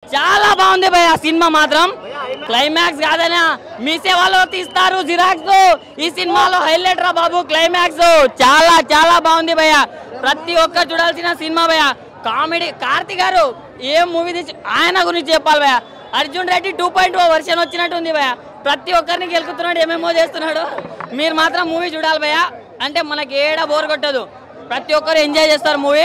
చాలా బాగుంది భయ ఆ సినిమా మాత్రం క్లైమాక్స్ కాదనా మీసే వాళ్ళు తీస్తారు జిరాక్స్ ఈ సినిమాలో హైలైట్ రా బాబు క్లైమాక్స్ చాలా చాలా బాగుంది భయ ప్రతి ఒక్కరు చూడాల్సిన సినిమా భయ కామెడీ కార్తీక్ గారు ఏం మూవీ తీసి ఆయన గురించి చెప్పాలి భయ Arjun Reddy two point O version వచ్చినట్టు ఉంది భయ ప్రతి ఒక్కరిని గెలుకుతున్నాడు ఏమేమో చేస్తున్నాడు మీరు మాత్రం మూవీ చూడాలి భయ అంటే మనకి ఏడా బోర్ కొట్టదు ప్రతి ఒక్కరు ఎంజాయ్ చేస్తారు మూవీ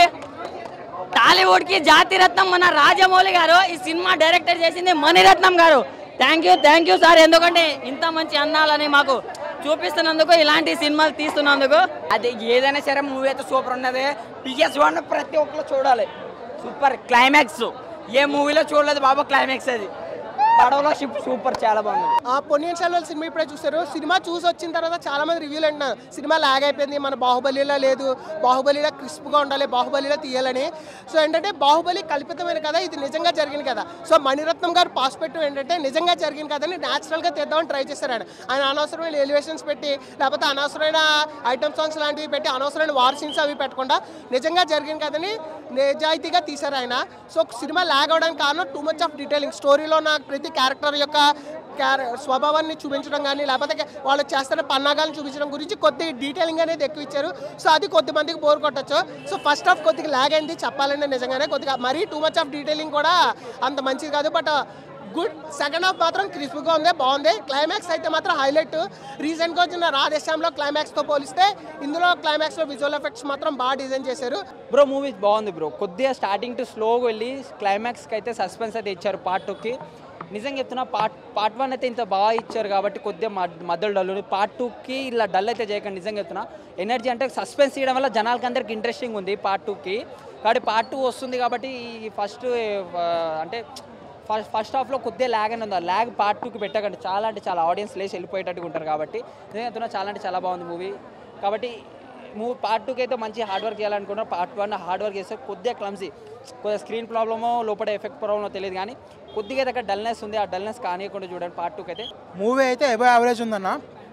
టాలీవుడ్ కి జాతి రత్నం మన రాజమౌళి గారు ఈ సినిమా డైరెక్టర్ చేసింది మణిరత్నం గారు thank you thank you sir ఎందుకంటే ఇంత మంచి అన్నాలని మాకు చూపిస్తున్నందుకు ఇలాంటి సినిమాలు తీస్తున్నందుకు అది ఏదైనా సరే మూవీ అయితే సూపర్ ఉన్నది పిఎస్ వన్ ప్రతి ఒక్కరు చూడాలి సూపర్ క్లైమాక్స్ ఏ మూవీలో చూడలేదు బాబు క్లైమాక్స్ అది పడవలో షిప్ సూపర్ చాలా బాగుంది ఆ పొన్నియిన్ సెల్వన్ సినిమా ఇప్పుడే చూస్తారు సినిమా చూసి వచ్చిన తర్వాత చాలా మంది రివ్యూలు అంటున్నారు సినిమా లాగ్ అయిపోయింది మన బాహుబలిలో లేదు బాహుబలిలో క్రిస్ప్గా ఉండాలి బాహుబలిలో తీయాలని సో ఏంటంటే బాహుబలి కల్పితమైన కదా ఇది నిజంగా జరిగిన కదా సో మణిరత్నం గారు పాస్పెక్టివ్ ఏంటంటే నిజంగా జరిగిన కథని న్యాచురల్గా తీద్దామని ట్రై చేశారు ఆయన ఆయన అనవసరమైన ఎలివేషన్స్ పెట్టి లేకపోతే అనవసరమైన ఐటమ్ సాంగ్స్ లాంటివి పెట్టి అనవసరమైన వార్ సీన్స్ అవి పెట్టకుండా నిజంగా జరిగిన కథని నిజాయితీగా తీశారు ఆయన సో సినిమా లాగ్ అవడానికి కారణం టూ మచ్ ఆఫ్ డీటెయిలింగ్ స్టోరీలో నాకు ప్రతి క్యారెక్టర్ యొక్క క్యార స్వభావాన్ని చూపించడం కానీ లేకపోతే వాళ్ళు చేస్తున్న పన్నాగాలను చూపించడం గురించి కొద్ది డీటెయిలింగ్ అనేది ఎక్కువ ఇచ్చారు సో అది కొద్ది మందికి బోర్ కొట్టచ్చు సో ఫస్ట్ హాఫ్ కొద్దిగా లాగ్ అయింది చెప్పాలంటే నిజంగానే కొద్దిగా మరీ టూ మచ్ ఆఫ్ డీటెయిలింగ్ కూడా అంత మంచిది కాదు బట్ గుడ్ సెకండ్ హాఫ్ మాత్రం క్రిస్ప్గా ఉంది బాగుంది క్లైమాక్స్ అయితే మాత్రం హైలైట్ రీసెంట్గా వచ్చిన రాధేశ్యామ్లో క్లైమాక్స్తో పోలిస్తే ఇందులో క్లైమాక్స్లో విజువల్ ఎఫెక్ట్స్ మాత్రం బాగా డిజైన్ చేశారు బ్రో మూవీ బాగుంది బ్రో కొద్దిగా స్టార్టింగ్ టు స్లోగా వెళ్ళి క్లైమాక్స్కి అయితే సస్పెన్స్ అయితే ఇచ్చారు పార్ట్ టూకి నిజంగా చెప్తున్నా పార్ట్ పార్ట్ వన్ అయితే ఇంత బాగా ఇచ్చారు కాబట్టి కొద్దిగా మద్- మధ్యలో డల్ పార్ట్ టూకి ఇలా డల్ అయితే చేయకండి నిజంగా చెప్తున్నా ఎనర్జీ అంటే సస్పెన్స్ ఇవ్వడం వల్ల జనాలకి అందరికి ఇంట్రెస్టింగ్ ఉంది పార్ట్ టూకి కాబట్టి పార్ట్ టూ వస్తుంది కాబట్టి ఈ ఫస్ట్ అంటే ఫస్ట్ ఫస్ట్ హాఫ్లో కొద్దిగా ల్యాగ్ అని ఉంది ఆ ల్యాగ్ పార్ట్ టూకి పెట్టకండి చాలా అంటే చాలా ఆడియన్స్ లేచి వెళ్ళిపోయేటట్టుగా ఉంటారు కాబట్టి నిజంగా చెప్తున్నా చాలా అంటే చాలా బాగుంది మూవీ కాబట్టి మూవీ పార్ట్ టూకి అయితే మంచి హార్డ్ వర్క్ చేయాలనుకున్నారు పార్ట్ వన్ హార్డ్ వర్క్ చేస్తే కొద్దిగా క్లమ్సీ కొద్దిగా స్క్రీన్ ప్రాబ్లమో లోపల ఎఫెక్ట్ ప్రాబ్లమో తెలియదు కానీ కొద్దిగా అయితే అక్కడ డల్నెస్ ఉంది ఆ డల్నెస్ కానియకుండా చూడండి పార్ట్ టూకి అయితే మూవీ అయితే ఎబో యావరేజ్ ఉందన్న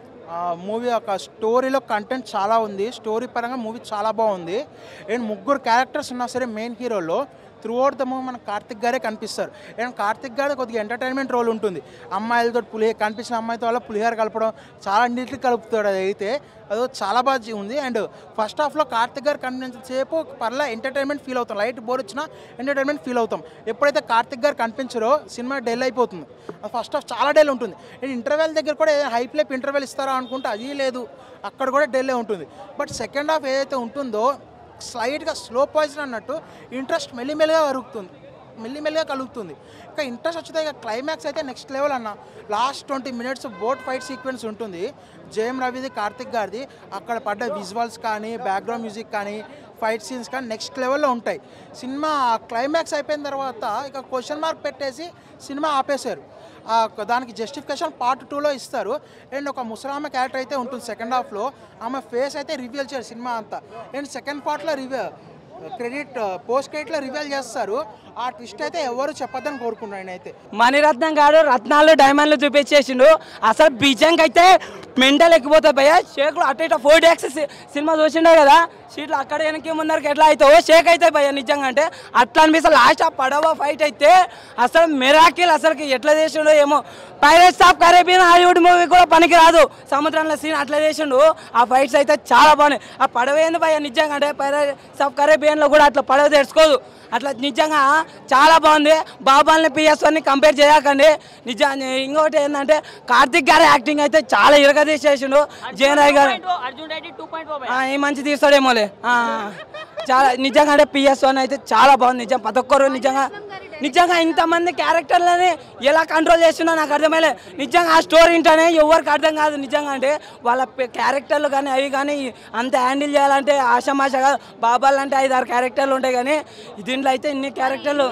మూవీ ఒక స్టోరీలో కంటెంట్ చాలా ఉంది స్టోరీ పరంగా మూవీ చాలా బాగుంది అండ్ ముగ్గురు క్యారెక్టర్స్ ఉన్నా సరే మెయిన్ హీరోలో త్రూ అవుట్ ద మూవీ మన కార్తిక్ గారే కనిపిస్తారు అండ్ కార్తిక్ గారు కొద్దిగా ఎంటర్టైన్మెంట్ రోల్ ఉంటుంది అమ్మాయిలతో పులి కనిపించిన అమ్మాయితో వల్ల పులిహార కలపడం చాలా నీట్గా కలుపుతాడు అది అయితే అదో చాలా బాగా జీ- ఉంది అండ్ ఫస్ట్ హాఫ్లో కార్తిక్ గారు కనిపించేసేపు పర్లా ఎంటర్టైన్మెంట్ ఫీల్ అవుతాం లైట్ బోర్ వచ్చినా ఎంటర్టైన్మెంట్ ఫీల్ అవుతాం ఎప్పుడైతే కార్తిక్ గారు కనిపించారో సినిమా డెల్ అయిపోతుంది ఫస్ట్ హాఫ్ చాలా డెల్ ఉంటుంది అండ్ ఇంటర్వెల్ దగ్గర కూడా హైప్ లేపు ఇంటర్వెల్ ఇస్తారా అనుకుంటే అది లేదు అక్కడ కూడా డెల్లే ఉంటుంది బట్ సెకండ్ హాఫ్ ఏదైతే ఉంటుందో స్లైట్గా స్లో పాయిజన్ అన్నట్టు ఇంట్రెస్ట్ మెల్లిమెల్లిగా కలుగుతుంది మెల్లిమెల్లిగా కలుగుతుంది ఇంకా ఇంట్రెస్ట్ వచ్చితే ఇక క్లైమాక్స్ అయితే నెక్స్ట్ లెవెల్ అన్న last twenty minutes boat fight sequence ఉంటుంది జయం రవిది కార్తిక్ గారిది అక్కడ పడ్డ విజువల్స్ కానీ బ్యాక్గ్రౌండ్ మ్యూజిక్ కానీ ఫైట్ సీన్స్ కానీ నెక్స్ట్ లెవెల్లో ఉంటాయి సినిమా క్లైమాక్స్ అయిపోయిన తర్వాత ఇక క్వశ్చన్ మార్క్ పెట్టేసి సినిమా ఆపేశారు ఆ ఒక దానికి జస్టిఫికేషన్ పార్ట్ టూలో ఇస్తారు అండ్ ఒక ముసలామె క్యారెక్టర్ అయితే ఉంటుంది సెకండ్ హాఫ్లో ఆమె ఫేస్ అయితే రివీల్ చేయరు సినిమా అంతా అండ్ సెకండ్ పార్ట్లో రివీ క్రెడిట్ పోస్ట్ క్రెడిట్లో రివీల్ చేస్తారు ఆ ట్విస్ట్ అయితే ఎవరు చెప్పొద్దని కోరుకున్నాను నేనైతే మణిరత్నం గారు రత్నాలు డైమండ్లు చూపించేసిండు అసలు బిజంగ్ అయితే మెంటల్ ఎక్కిపోతాయి భయ్య షేక్లు అటు ఇటు ఫోర్ డేక్స్ సినిమా చూసిండే కదా సీట్లు అక్కడ వెనక్కి ముందరికి ఎట్లా అవుతావో షేక్ అయితే భయ్య నిజంగా అంటే అట్లా అనిపిస్తుంది లాస్ట్ ఆ పడవ ఫైట్ అయితే అసలు మెరాకిల్ అసలు ఎట్లా చేసిండో ఏమో pirates of Caribbean Hollywood movie కూడా పనికి రాదు సముద్రంలో సీన్ అట్లా చేసిండు ఆ ఫైట్స్ అయితే చాలా బాగున్నాయి ఆ పడవ ఏంది భయ్య నిజంగా అంటే పైరేట్స్ ఆఫ్ కరేబియన్లో కూడా అట్లా పడవ తెరుచుకోదు అట్లా నిజంగా చాలా బాగుంది బాబాల్ని పిఎస్ వన్ని కంపేర్ చేయకండి నిజంగా ఇంకోటి ఏంటంటే కార్తిక్ గారి యాక్టింగ్ అయితే చాలా ఇరగదీసేసిండు జయన్ రాయ్ గారు అర్జున్ రెడ్డి టూ పాయింట్ ఆ, ఈ మంచి తీస్తాడేమోలే ఆ, చాలా నిజంగా అంటే పిఎస్ వన్ అయితే చాలా బాగుంది నిజం ప్రతి ఒక్కరు నిజంగా నిజంగా ఇంతమంది క్యారెక్టర్లని ఎలా కంట్రోల్ చేస్తున్నా నాకు అర్థమైలే నిజంగా ఆ స్టోరీ వింటేనే ఎవరికి అర్థం కాదు నిజంగా అంటే వాళ్ళ పె- క్యారెక్టర్లు కానీ అవి కానీ అంత హ్యాండిల్ చేయాలంటే ఆషమాష కాదు బాబాలు అంటే ఐదు ఆరు క్యారెక్టర్లు ఉంటాయి కానీ దీంట్లో అయితే ఇన్ని క్యారెక్టర్లు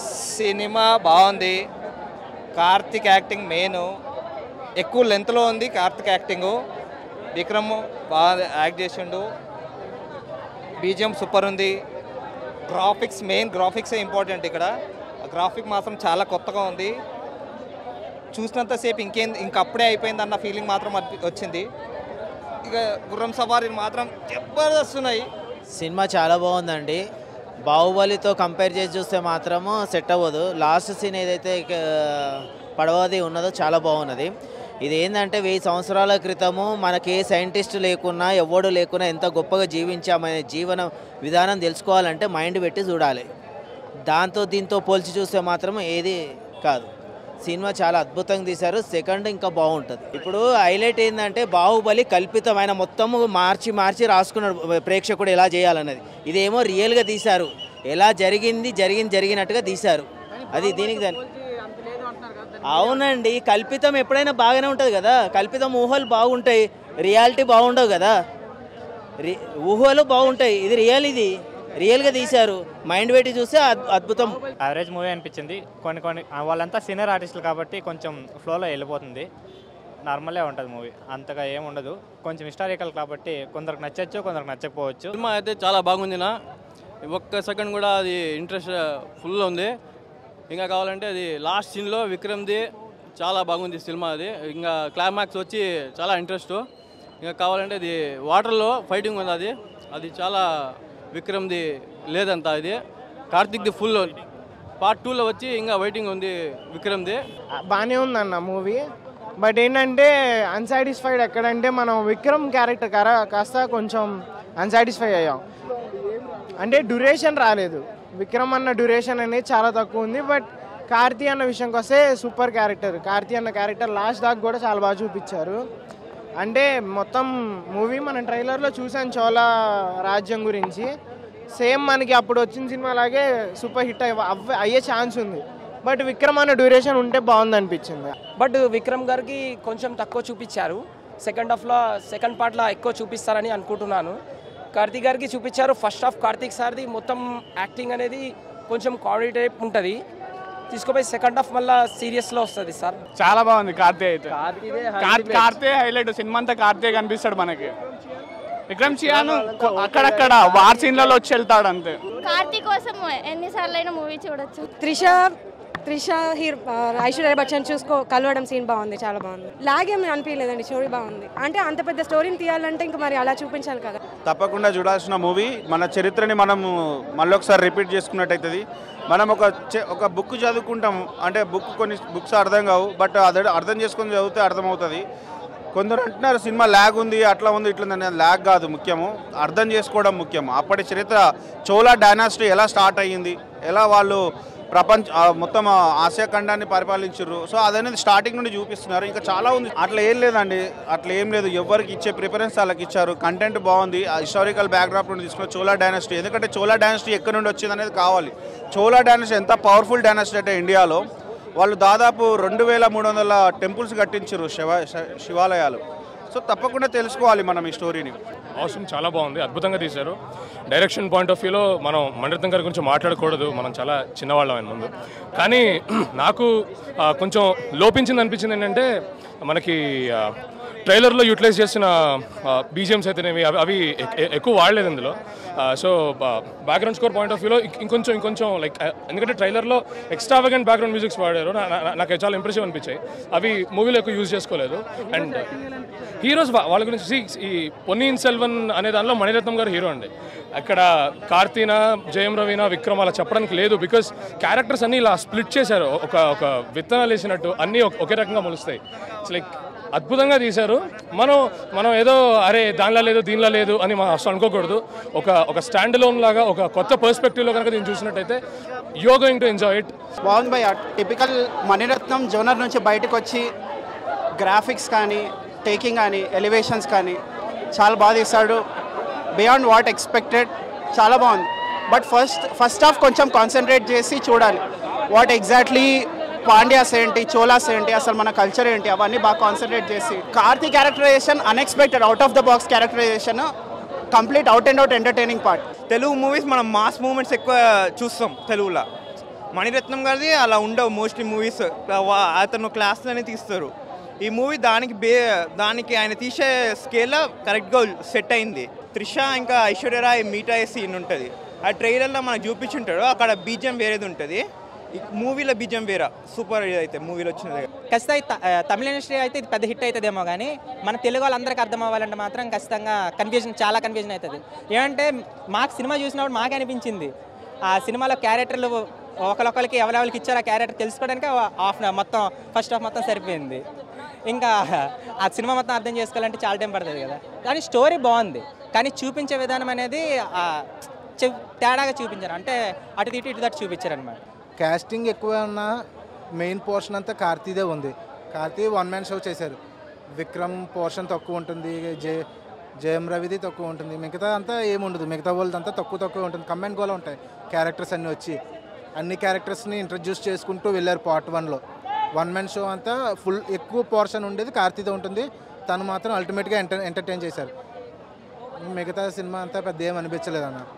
సినిమా బాగుంది కార్తిక్ యాక్టింగ్ మెయిన్ ఎక్కువ లెంత్లో ఉంది కార్తిక్ యాక్టింగ్ విక్రమ్ బాగా యాక్ట్ చేసిండు బీజిఎం సూపర్ ఉంది గ్రాఫిక్స్ మెయిన్ గ్రాఫిక్సే ఇంపార్టెంట్ ఇక్కడ గ్రాఫిక్ మాత్రం చాలా కొత్తగా ఉంది చూసినంతసేపు ఇంకేం ఇంకప్పుడే అయిపోయింది అన్న ఫీలింగ్ మాత్రం అనిపి- వచ్చింది ఇక గుర్రం సవారీలు మాత్రం జబర్దస్త్ ఉన్నాయి సినిమా చాలా బాగుందండి బాహుబలితో కంపేర్ చేసి చూస్తే మాత్రము సెట్ అవ్వదు లాస్ట్ సీన్ ఏదైతే ఇక, పడవది ఉన్నదో చాలా బాగున్నది ఇది ఏంటంటే వెయ్యి సంవత్సరాల క్రితము మనకి ఏ సైంటిస్ట్ లేకున్నా ఎవడు లేకున్నా ఎంత గొప్పగా జీవించామనే జీవన విధానం తెలుసుకోవాలంటే మైండ్ పెట్టి చూడాలి దాంతో దీంతో పోల్చి చూస్తే మాత్రం ఏది కాదు సినిమా చాలా అద్భుతంగా తీశారు సెకండ్ ఇంకా బాగుంటుంది ఇప్పుడు హైలైట్ ఏంటంటే బాహుబలి కల్పితమైన మొత్తము మార్చి మార్చి రాసుకున్నాడు ప్రేక్షకుడు ఎలా చేయాలన్నది ఇదేమో రియల్గా తీశారు ఎలా జరిగింది జరిగింది జరిగినట్టుగా తీశారు అది దీనికి దాని అవునండి కల్పితం ఎప్పుడైనా బాగానే ఉంటుంది కదా కల్పితం ఊహలు బాగుంటాయి రియాలిటీ బాగుండవు కదా రి ఊహలు బాగుంటాయి ఇది రియల్ ఇది రియల్గా తీశారు మైండ్ పెట్టి చూస్తే అద్- అద్భుతం యావరేజ్ మూవీ అనిపించింది కొన్ని కొన్ని ఆ వాళ్ళంతా సీనియర్ ఆర్టిస్టులు కాబట్టి కొంచెం ఫ్లోలో వెళ్ళిపోతుంది నార్మలే ఉంటుంది మూవీ అంతగా ఏం ఉండదు కొంచెం హిస్టారికల్ కాబట్టి కొందరికి నచ్చచ్చు కొందరికి నచ్చకపోవచ్చు సినిమా అయితే చాలా బాగుంది నా ఒక్క సెకండ్ కూడా అది ఇంట్రెస్ట్ ఫుల్ ఉంది ఇంకా కావాలంటే అది లాస్ట్ సీన్లో విక్రమ్ది చాలా బాగుంది సినిమా అది ఇంకా క్లైమాక్స్ వచ్చి చాలా ఇంట్రెస్ట్ ఇంకా కావాలంటే అది వాటర్లో ఫైటింగ్ ఉంది అది అది చాలా విక్రమ్ది లేదంతా ఇది కార్తిక్ది ఫుల్ పార్ట్ టూలో వచ్చి ఇంకా వెయిటింగ్ ఉంది విక్రమ్ది బాగానే ఉందన్న మూవీ బట్ ఏంటంటే అన్సాటిస్ఫైడ్ ఎక్కడంటే మనం విక్రమ్ క్యారెక్టర్ కర కాస్త కొంచెం అన్సాటిస్ఫై అయ్యాం అంటే డ్యూరేషన్ రాలేదు విక్రమ్ అన్న డ్యూరేషన్ అనేది చాలా తక్కువ ఉంది బట్ కార్తీ అన్న విషయంకి వస్తే సూపర్ క్యారెక్టర్ కార్తీ అన్న క్యారెక్టర్ లాస్ట్ దాకా కూడా చాలా బాగా చూపించారు అంటే మొత్తం మూవీ మనం ట్రైలర్లో చూసాం చోళ రాజ్యం గురించి సేమ్ మనకి అప్పుడు వచ్చిన సినిమా లాగే సూపర్ హిట్ అయ్యే అవ్వ- అయ్యే ఛాన్స్ ఉంది బట్ విక్రమ్ అన్న డ్యూరేషన్ ఉంటే బాగుంది అనిపించింది బట్ విక్రమ్ గారికి కొంచెం తక్కువ చూపించారు సెకండ్ హాఫ్లో సెకండ్ పార్ట్లో ఎక్కువ చూపిస్తారని అనుకుంటున్నాను కార్తీక్ గారికి చూపించారు ఫస్ట్ హాఫ్ కార్తీక్ సార్ది మొత్తం యాక్టింగ్ అనేది కొంచెం కామెడీ టైప్ ఉంటుంది తీసుకుపోయి సెకండ్ హాఫ్ మళ్ళీ సీరియస్లో వస్తుంది సార్ చాలా బాగుంది కార్తీ అయితే కార్- కార్తీ హైలైట్ సినిమా అంతా కార్తీ కనిపిస్తాడు మనకి విక్రమ్ సియాను కొ- అక్కడక్కడ వార్ సీన్లలో వచ్చి వెళ్తాడు అంతే కార్తీక్ కోసం ఎన్నిసార్లు అయినా మూవీ చూడొచ్చు త్రిష త్రిష హీరో ఐశ్వర్య బచ్చన్ చూసుకో కలవడం సీన్ బాగుంది చాలా బాగుంది లాగ్ ఏమి అనిపించలేదండి స్టోరీ బాగుంది అంటే అంత పెద్ద స్టోరీని తీయాలంటే ఇంకా మరి అలా చూపించాలి కదా తప్పకుండా చూడాల్సిన మూవీ మన చరిత్రని మనం మళ్ళొకసారి రిపీట్ చేసుకున్నట్టయితుంది మనం ఒక చె- ఒక బుక్ చదువుకుంటాం అంటే బుక్ కొన్ని బుక్స్ అర్థం కావు బట్ అదే అర్థం చేసుకొని చదివితే అర్థమవుతుంది కొందరు అంటున్నారు సినిమా ల్యాగ్ ఉంది అట్లా ఉంది ఇట్లా ఉంది ల్యాగ్ కాదు ముఖ్యము అర్థం చేసుకోవడం ముఖ్యము అప్పటి చరిత్ర చోళా డైనాసిటీ ఎలా స్టార్ట్ అయ్యింది ఎలా వాళ్ళు ప్రపంచ ఆ, మొత్తం ఆ ఆసియా ఖండాన్ని పరిపాలించారు సో అదనేది స్టార్టింగ్ నుండి చూపిస్తున్నారు ఇంకా చాలా ఉంది అట్లా ఏం లేదండి అట్లా ఏం లేదు ఎవరికి ఇచ్చే ప్రిఫరెన్స్ వాళ్ళకి ఇచ్చారు కంటెంట్ బాగుంది ఆ హిస్టారికల్ బ్యాక్డ్రాప్ నుండి తీసుకున్న చోళా డైనాసిటీ ఎందుకంటే చోళా డైనాసిటీ ఎక్కడి నుండి వచ్చింది అనేది కావాలి చోళా డైనాసిటీ ఎంత పవర్ఫుల్ డైనాసిటీ అంటే ఇండియాలో వాళ్ళు దాదాపు రెండు వేల మూడు వందల టెంపుల్స్ కట్టించారు శివ శ- శివాలయాలు సో తప్పకుండా తెలుసుకోవాలి మనం ఈ స్టోరీని అవసరం చాలా బాగుంది అద్భుతంగా తీశారు డైరెక్షన్ పాయింట్ ఆఫ్ వ్యూలో మనం మణిరత్నం గారి గురించి మాట్లాడకూడదు మనం చాలా చిన్నవాళ్ళం ఆయన ముందు కానీ నాకు ఆ, కొంచెం లోపించింది అనిపించింది ఏంటంటే మనకి ఆ, ట్రైలర్లో యూటిలైజ్ చేసిన బీజిఎమ్స్ అయితేనేవి అవి అవి ఎక్- ఎ- ఎక్కువ వాడలేదు ఇందులో so background score point of వ్యూలో ఇంకొంచెం ఇంకొంచెం లైక్ ఎందుకంటే ట్రైలర్లో ఎక్స్ట్రావగెంట్ బ్యాక్గ్రౌండ్ మ్యూజిక్స్ వాడారు నా- నా- నాకు చాలా ఇంప్రెసివ్ అనిపించాయి అవి మూవీలో ఎక్కువ యూజ్ చేసుకోలేదు అండ్ హీరోస్ వా- వాళ్ళ గురించి see, ఈ పొన్నియిన్ సెల్వన్ అనే దానిలో మణిరత్నం గారు హీరో అండి అక్కడ కార్తీన జయం రవీన విక్రమ్ అలా చెప్పడానికి లేదు బికాస్ క్యారెక్టర్స్ అన్ని ఇలా స్ప్లిట్ చేశారు ఒక ఒక విత్తనాలు వేసినట్టు అన్నీ ఒక- ఒకే రకంగా మొలుస్తాయి ఇట్స్ లైక్ అద్భుతంగా తీశారు మనం మనం ఏదో అరే దానిలో లేదు దీనిలో లేదు అని మనం అసలు అనుకోకూడదు ఒక ఒక స్టాండ్ లోన్ లాగా ఒక కొత్త పర్స్పెక్టివ్లో కనుక దీన్ని చూసినట్టయితే you going to enjoy it బాగుంది భయ్య టిపికల్ మణిరత్నం జోనర్ నుంచి బయటకు వచ్చి గ్రాఫిక్స్ కానీ టేకింగ్ కానీ ఎలివేషన్స్ కానీ చాలా బాగా తీస్తాడు బియాండ్ వాట్ ఎక్స్పెక్టెడ్ చాలా బాగుంది బట్ ఫస్ట్ ఫస్ట్ హాఫ్ కొంచెం కాన్సన్ట్రేట్ చేసి చూడాలి వాట్ ఎగ్జాక్ట్లీ పాండ్యాస్ ఏంటి చోలాస్ ఏంటి అసలు మన కల్చర్ ఏంటి అవన్నీ బాగా కాన్సన్ట్రేట్ చేసి Karthi characterization unexpected out of the box characterization complete out and out entertaining part Telugu movies మనం మాస్ మూమెంట్స్ ఎక్కువ చూస్తాం తెలుగులో మణిరత్నం గారిది అలా ఉండవు మోస్ట్లీ మూవీస్ అతను క్లాస్లోనే తీస్తారు ఈ మూవీ దానికి బే దానికి ఆయన తీసే స్కేల్లో కరెక్ట్గా సెట్ అయింది త్రిష ఇంకా ఐశ్వర్యరాయ్ మీట్ అయ్యే సీన్ ఉంటుంది ఆ ట్రైలర్లో మనకు చూపించుంటాడు అక్కడ బీజం వేరేది ఉంటుంది ఈ మూవీలో బీజం వేరే సూపర్ అయితే మూవీలో వచ్చినది ఖచ్చితంగా త- ఆ, తమిళ ఇండస్ట్రీ అయితే ఇది పెద్ద హిట్ అవుతుందేమో కానీ మన తెలుగు వాళ్ళందరికీ అర్థం అవ్వాలంటే మాత్రం ఖచ్చితంగా కన్ఫ్యూజన్ చాలా కన్ఫ్యూజన్ అవుతుంది ఏమంటే మాకు సినిమా చూసినప్పుడు మాకు అనిపించింది ఆ సినిమాలో క్యారెక్టర్లు ఒకరికొకరికి ఎవరెవరికి ఇచ్చారో ఆ క్యారెక్టర్ తెలుసుకోవడానికి హాఫ్ మొత్తం ఫస్ట్ హాఫ్ మొత్తం సరిపోయింది ఇంకా ఆ సినిమా మొత్తం అర్థం చేసుకోవాలంటే చాలా టైం పడుతుంది కదా కానీ స్టోరీ బాగుంది కానీ చూపించే విధానం అనేది ఆ, చె- తేడాగా చూపించారు అంటే అటు ఇటు ఇటు దట్టు చూపించారు అనమాట కాస్టింగ్ ఎక్కువ ఉన్న మెయిన్ పోర్షన్ అంతా కార్తీదే ఉంది కార్తీ వన్ మ్యాన్ షో చేశారు విక్రమ్ పోర్షన్ తక్కువ ఉంటుంది జే జయం రవిది తక్కువ ఉంటుంది మిగతా అంతా ఏముండదు మిగతా వాళ్ళది అంతా తక్కువ తక్కువ ఉంటుంది కమ్ అండ్ గోలో ఉంటాయి క్యారెక్టర్స్ అన్నీ వచ్చి అన్ని క్యారెక్టర్స్ని ఇంట్రడ్యూస్ చేసుకుంటూ వెళ్ళారు పార్ట్ వన్లో వన్ మ్యాన్ షో అంతా ఫుల్ ఎక్కువ పోర్షన్ ఉండేది కార్తీదే ఉంటుంది తను మాత్రం అల్టిమేట్గా ఎంటర్ ఎంటర్టైన్ చేశారు మిగతా సినిమా అంతా పెద్ద ఏం అనిపించలేదు అన్న